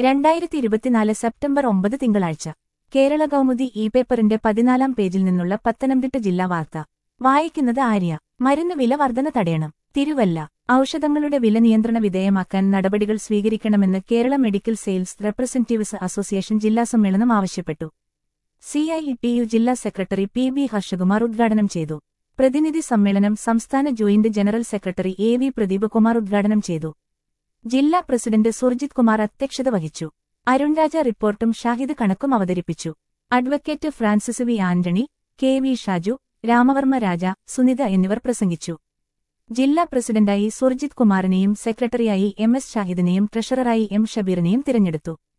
രണ്ടായിരത്തി ഇരുപത്തിനാല് സെപ്റ്റംബർ ഒമ്പത് തിങ്കളാഴ്ച കേരള കൗമുദി ഇ പേപ്പറിന്റെ പതിനാലാം പേജിൽ നിന്നുള്ള പത്തനംതിട്ട ജില്ലാ വാർത്ത വായിക്കുന്നത് ആര്യ മരുന്ന് വില വർധന തടയണം തിരുവല്ല ഔഷധങ്ങളുടെ വില നിയന്ത്രണ വിധേയമാക്കാൻ നടപടികൾ സ്വീകരിക്കണമെന്ന് Kerala medical sales representatives association ജില്ലാ സമ്മേളനം ആവശ്യപ്പെട്ടു സിഐഇടിയു ജില്ലാ സെക്രട്ടറി പി ബി ഹർഷകുമാർ ഉദ്ഘാടനം ചെയ്തു പ്രതിനിധി സമ്മേളനം സംസ്ഥാന joint general secretary A V Pradeep Kumar ഉദ്ഘാടനം ചെയ്തു ജില്ലാ പ്രസിഡന്റ് സുർജിത് കുമാർ അധ്യക്ഷത വഹിച്ചു അരുൺരാജ റിപ്പോർട്ടും ഷാഹിദ് കണക്കും അവതരിപ്പിച്ചു advocate Francis V Antony K V Shaju Ramavarma Raja Sunitha എന്നിവർ പ്രസംഗിച്ചു ജില്ലാ പ്രസിഡന്റായി സുർജിത് കുമാറിനെയും സെക്രട്ടറിയായി എം എസ് ഷാഹിദിനെയും ട്രഷററായി എം ഷബീറിനെയും തിരഞ്ഞെടുത്തു